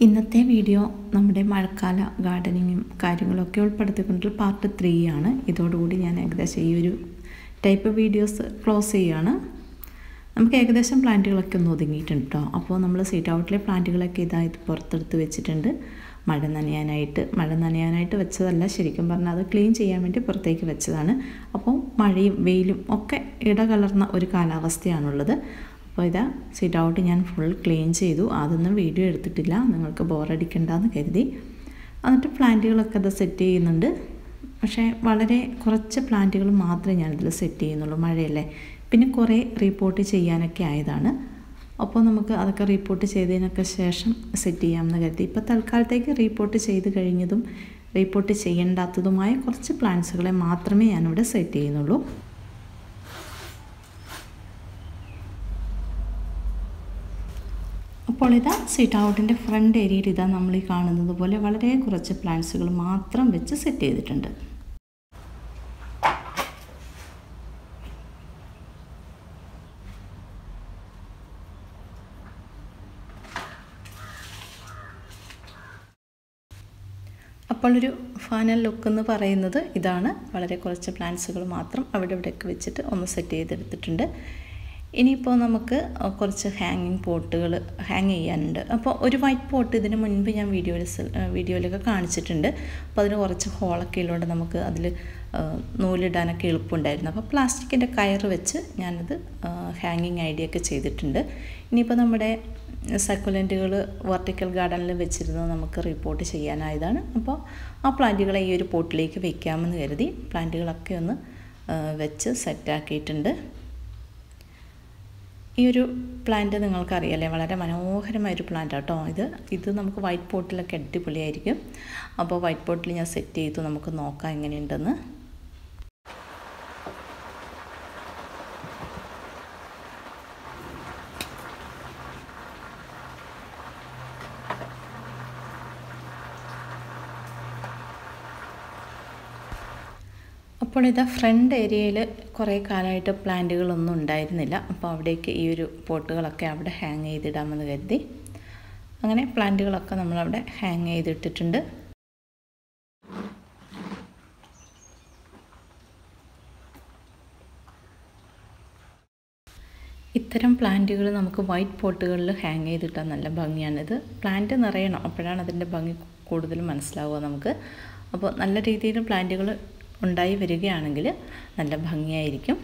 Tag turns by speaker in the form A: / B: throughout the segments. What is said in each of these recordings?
A: ഇന്നത്തെ വീഡിയോ നമ്മുടെ മഴക്കാല ഗാർഡനിങ്ങും കാര്യങ്ങളൊക്കെ ഉൾപ്പെടുത്തിക്കൊണ്ടുള്ള പാർട്ട് ത്രീ ആണ് ഇതോടുകൂടി ഞാൻ ഏകദേശം ഈ ഒരു ടൈപ്പ് വീഡിയോസ് ക്ലോസ് ചെയ്യുകയാണ് നമുക്ക് ഏകദേശം പ്ലാന്റുകളൊക്കെ ഒന്ന് ഒതുങ്ങിയിട്ടുണ്ട് കേട്ടോ അപ്പോൾ നമ്മൾ സീറ്റ് ഔട്ടിലെ പ്ലാന്റുകളൊക്കെ ഇതായത് പുറത്തെടുത്ത് വെച്ചിട്ടുണ്ട് മഴ നനയാനായിട്ട് മഴ നനയാനായിട്ട് വെച്ചതല്ല ശരിക്കും പറഞ്ഞാൽ അത് ക്ലീൻ ചെയ്യാൻ വേണ്ടി പുറത്തേക്ക് വെച്ചതാണ് അപ്പോൾ മഴയും വെയിലും ഒക്കെ ഇടകലർന്ന ഒരു കാലാവസ്ഥയാണുള്ളത് അപ്പോൾ ഇതാ സിറ്റ് ഔട്ട് ഞാൻ ഫുൾ ക്ലീൻ ചെയ്തു അതൊന്നും വീഡിയോ എടുത്തിട്ടില്ല നിങ്ങൾക്ക് ബോറടിക്കണ്ടെന്ന് കരുതി എന്നിട്ട് പ്ലാന്റുകളൊക്കെ അത് സെറ്റ് ചെയ്യുന്നുണ്ട് പക്ഷേ വളരെ കുറച്ച് പ്ലാന്റുകൾ മാത്രമേ ഞാനിതിൽ സെറ്റ് ചെയ്യുന്നുള്ളൂ മഴയല്ലേ പിന്നെ കുറേ റിപ്പോർട്ട് ചെയ്യാനൊക്കെ ആയതാണ് അപ്പോൾ നമുക്ക് അതൊക്കെ റിപ്പോർട്ട് ചെയ്തതിനൊക്കെ ശേഷം സെറ്റ് ചെയ്യാമെന്ന് കരുതി ഇപ്പോൾ തൽക്കാലത്തേക്ക് റിപ്പോർട്ട് ചെയ്ത് കഴിഞ്ഞതും റിപ്പോർട്ട് ചെയ്യേണ്ടാത്തതുമായ കുറച്ച് പ്ലാന്റ്സുകളെ മാത്രമേ ഞാനിവിടെ സെറ്റ് ചെയ്യുന്നുള്ളൂ അപ്പോൾ ഇതാ സീറ്റ് ഔട്ടിൻ്റെ ഫ്രണ്ട് ഏരിയയിൽ ഇതാ നമ്മൾ ഈ കാണുന്നത് പോലെ വളരെ കുറച്ച് പ്ലാന്റ്സുകൾ മാത്രം വെച്ച് സെറ്റ് ചെയ്തിട്ടുണ്ട് അപ്പോൾ ഒരു ഫൈനൽ ലുക്ക് എന്ന് പറയുന്നത് ഇതാണ് വളരെ കുറച്ച് പ്ലാന്റ്സുകൾ മാത്രം അവിടെ ഇവിടെയൊക്കെ വെച്ചിട്ട് ഒന്ന് സെറ്റ് ചെയ്തെടുത്തിട്ടുണ്ട് ഇനിയിപ്പോൾ നമുക്ക് കുറച്ച് ഹാങ്ങിങ് പോട്ടുകൾ ഹാങ് ചെയ്യാനുണ്ട് അപ്പോൾ ഒരു വൈറ്റ് പോട്ട് ഇതിന് മുൻപ് ഞാൻ വീഡിയോയിൽ വീഡിയോയിലൊക്കെ കാണിച്ചിട്ടുണ്ട് അപ്പോൾ അതിന് കുറച്ച് ഹോളൊക്കെ ഉള്ളതുകൊണ്ട് നമുക്ക് അതിൽ നൂലിടാനൊക്കെ എളുപ്പമുണ്ടായിരുന്നു അപ്പോൾ പ്ലാസ്റ്റിക്കിൻ്റെ കയർ വെച്ച് ഞാനത് ഹാങ്ങിങ് ഐഡിയ ഒക്കെ ചെയ്തിട്ടുണ്ട് ഇനിയിപ്പോൾ നമ്മുടെ സക്കുലൻറ്റുകൾ വെർട്ടിക്കൽ ഗാർഡനിൽ വെച്ചിരുന്നത് നമുക്ക് റിപ്പോർട്ട് ചെയ്യാനായതാണ് അപ്പോൾ ആ പ്ലാന്റുകളെ ഈ ഒരു പോട്ടിലേക്ക് വെക്കാമെന്ന് കരുതി പ്ലാന്റുകളൊക്കെ ഒന്ന് വെച്ച് സെറ്റാക്കിയിട്ടുണ്ട് ഈ ഒരു പ്ലാന്റ് നിങ്ങൾക്കറിയാലേ വളരെ മനോഹരമായൊരു പ്ലാന്റ് കേട്ടോ ഇത് ഇത് നമുക്ക് വൈറ്റ് പോട്ടിലൊക്കെ അടിപൊളിയായിരിക്കും അപ്പോൾ വൈറ്റ് പോട്ടിൽ ഞാൻ സെറ്റ് ചെയ്തു നമുക്ക് നോക്കാം എങ്ങനെയുണ്ടെന്ന് അപ്പോൾ ഇതാ ഫ്രണ്ട് ഏരിയയിൽ കുറേ കാലമായിട്ട് പ്ലാന്റുകളൊന്നും ഉണ്ടായിരുന്നില്ല അപ്പോൾ അവിടേക്ക് ഈ ഒരു പോട്ടുകളൊക്കെ അവിടെ ഹാങ് ചെയ്തിടാമെന്ന് കരുതി അങ്ങനെ പ്ലാന്റുകളൊക്കെ നമ്മളവിടെ ഹാങ് ചെയ്തിട്ടിട്ടുണ്ട് ഇത്തരം പ്ലാന്റുകൾ നമുക്ക് വൈറ്റ് പോട്ടുകളിൽ ഹാങ് ചെയ്തിട്ടാൽ നല്ല ഭംഗിയാണിത് പ്ലാന്റ് നിറയണം അപ്പോഴാണ് അതിൻ്റെ ഭംഗി കൂടുതൽ മനസ്സിലാവുക നമുക്ക് അപ്പോൾ നല്ല രീതിയിൽ പ്ലാന്റുകൾ ഉണ്ടായി വരികയാണെങ്കിൽ നല്ല ഭംഗിയായിരിക്കും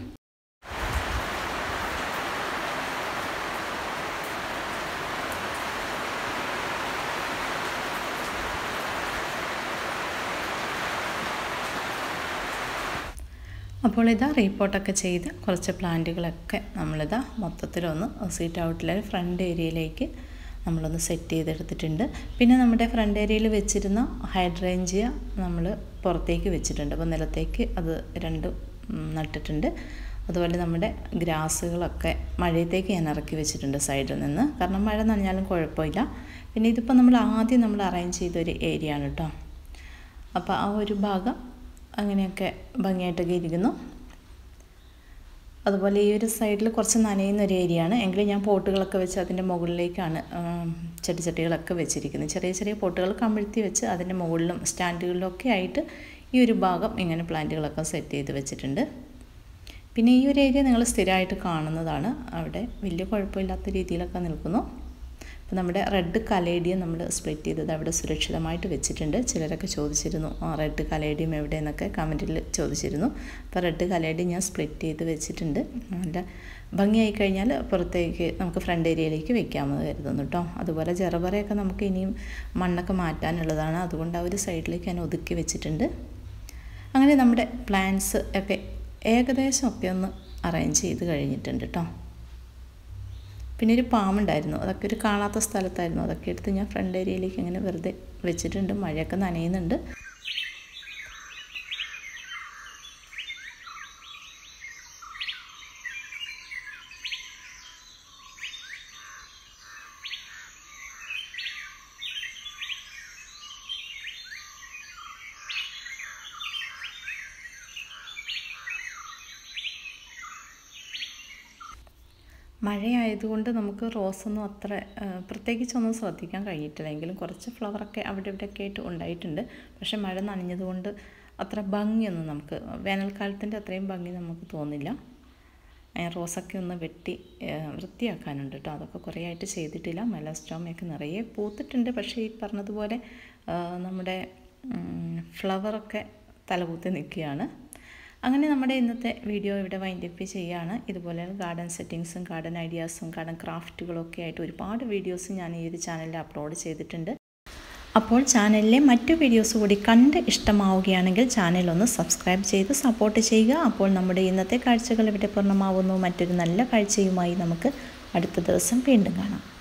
A: അപ്പോൾ ഇതാ റീപ്പോർട്ടൊക്കെ ചെയ്ത് കുറച്ച് പ്ലാന്റുകളൊക്കെ നമ്മളിതാ മൊത്തത്തിലൊന്ന് സീറ്റ് ഔട്ടിലെ ഫ്രണ്ട് ഏരിയയിലേക്ക് നമ്മളൊന്ന് സെറ്റ് ചെയ്തെടുത്തിട്ടുണ്ട് പിന്നെ നമ്മുടെ ഫ്രണ്ട് ഏരിയയിൽ വെച്ചിരുന്ന ഹൈഡ്രേഞ്ചിയ നമ്മൾ പുറത്തേക്ക് വെച്ചിട്ടുണ്ട് അപ്പോൾ നിലത്തേക്ക് അത് രണ്ടും നട്ടിട്ടുണ്ട് അതുപോലെ നമ്മുടെ ഗ്രാസുകളൊക്കെ മഴയത്തേക്ക് ഞാൻ ഇറക്കി വെച്ചിട്ടുണ്ട് സൈഡിൽ നിന്ന് കാരണം മഴ നനഞ്ഞാലും കുഴപ്പമില്ല പിന്നെ ഇതിപ്പോൾ നമ്മൾ ആദ്യം നമ്മൾ അറേഞ്ച് ചെയ്തൊരു ഏരിയ ആണ് കേട്ടോ അപ്പോൾ ആ ഒരു ഭാഗം അങ്ങനെയൊക്കെ ഭംഗിയായിട്ടൊക്കെ ഇരിക്കുന്നു അതുപോലെ ഈ ഒരു സൈഡിൽ കുറച്ച് നനയുന്ന ഒരു ഏരിയ ആണ് എങ്കിലും ഞാൻ പോട്ടുകളൊക്കെ വെച്ച് അതിൻ്റെ മുകളിലേക്കാണ് ചെടിച്ചട്ടികളൊക്കെ വെച്ചിരിക്കുന്നത് ചെറിയ ചെറിയ പോട്ടുകൾ കമിഴ്ത്തി വെച്ച് അതിൻ്റെ മുകളിലും സ്റ്റാൻഡുകളിലൊക്കെ ആയിട്ട് ഈ ഒരു ഭാഗം ഇങ്ങനെ പ്ലാന്റുകളൊക്കെ സെറ്റ് ചെയ്ത് വെച്ചിട്ടുണ്ട് പിന്നെ ഈ ഒരു ഏരിയ നിങ്ങൾ സ്ഥിരമായിട്ട് കാണുന്നതാണ് അവിടെ വലിയ കുഴപ്പമില്ലാത്ത രീതിയിലൊക്കെ നിൽക്കുന്നു അപ്പോൾ നമ്മുടെ റെഡ് കലേഡിയം നമ്മൾ സ്പ്ലിറ്റ് ചെയ്തത് അവിടെ സുരക്ഷിതമായിട്ട് വെച്ചിട്ടുണ്ട് ചിലരൊക്കെ ചോദിച്ചിരുന്നു ആ റെഡ് കലേഡിയം എവിടെയെന്നൊക്കെ കമൻറ്റിൽ ചോദിച്ചിരുന്നു അപ്പോൾ റെഡ് കലേഡിയം ഞാൻ സ്പ്ലിറ്റ് ചെയ്ത് വെച്ചിട്ടുണ്ട് നല്ല ഭംഗിയായി കഴിഞ്ഞാൽ പുറത്തേക്ക് നമുക്ക് ഫ്രണ്ട് ഏരിയയിലേക്ക് വെക്കാമെന്ന് കരുതുന്നു കേട്ടോ അതുപോലെ ജെറബറയൊക്കെ നമുക്ക് ഇനിയും മണ്ണൊക്കെ മാറ്റാനുള്ളതാണ് അതുകൊണ്ട് ആ ഒരു സൈഡിലേക്ക് ഞാൻ ഒതുക്കി വെച്ചിട്ടുണ്ട് അങ്ങനെ നമ്മുടെ പ്ലാന്റ്സ് ഒക്കെ ഏകദേശം ഒക്കെ ഒന്ന് അറേഞ്ച് ചെയ്ത് കഴിഞ്ഞിട്ടുണ്ട് കേട്ടോ പിന്നെ ഒരു പാമ്പുണ്ടായിരുന്നു അതൊക്കെ ഒരു കാണാത്ത സ്ഥലത്തായിരുന്നു അതൊക്കെ എടുത്ത് ഞാൻ ഫ്രണ്ട് ഏരിയയിലേക്ക് ഇങ്ങനെ വെറുതെ വെച്ചിട്ടുണ്ട് മഴയൊക്കെ നനയുന്നുണ്ട് മഴയായതുകൊണ്ട് നമുക്ക് റോസൊന്നും അത്ര പ്രത്യേകിച്ചൊന്നും ശ്രദ്ധിക്കാൻ കഴിഞ്ഞിട്ടില്ല എങ്കിലും കുറച്ച് ഫ്ലവറൊക്കെ അവിടെ ഇവിടെയൊക്കെ ആയിട്ട് ഉണ്ടായിട്ടുണ്ട് പക്ഷേ മഴ നനഞ്ഞതുകൊണ്ട് അത്ര ഭംഗിയൊന്നും നമുക്ക് വേനൽക്കാലത്തിൻ്റെ അത്രയും ഭംഗി നമുക്ക് തോന്നില്ല റോസൊക്കെ ഒന്ന് വെട്ടി വൃത്തിയാക്കാനുണ്ട് കേട്ടോ അതൊക്കെ കുറേ ആയിട്ട് ചെയ്തിട്ടില്ല മെലസ്റ്റോമയൊക്കെ നിറയെ പൂത്തിട്ടുണ്ട് പക്ഷേ ഈ പറഞ്ഞതുപോലെ നമ്മുടെ ഫ്ലവറൊക്കെ തലകുത്തി നിൽക്കുകയാണ് അങ്ങനെ നമ്മുടെ ഇന്നത്തെ വീഡിയോ ഇവിടെ വൈൻഡപ്പ് ചെയ്യുകയാണ് ഇതുപോലെ ഗാർഡൻ സെറ്റിങ്സും ഗാർഡൻ ഐഡിയാസും ഗാർഡൻ ക്രാഫ്റ്റുകളും ഒക്കെ ആയിട്ട് ഒരുപാട് വീഡിയോസ് ഞാൻ ഈ ഒരു ചാനലിൽ അപ്ലോഡ് ചെയ്തിട്ടുണ്ട് അപ്പോൾ ചാനലിലെ മറ്റു വീഡിയോസ് കൂടി കണ്ട് ഇഷ്ടമാവുകയാണെങ്കിൽ ചാനൽ ഒന്ന് സബ്സ്ക്രൈബ് ചെയ്ത് സപ്പോർട്ട് ചെയ്യുക അപ്പോൾ നമ്മുടെ ഇന്നത്തെ കാഴ്ചകൾ ഇവിടെ പൂർണ്ണമാവുന്നു മറ്റൊരു നല്ല കാഴ്ചയുമായി നമുക്ക് അടുത്ത ദിവസം വീണ്ടും കാണാം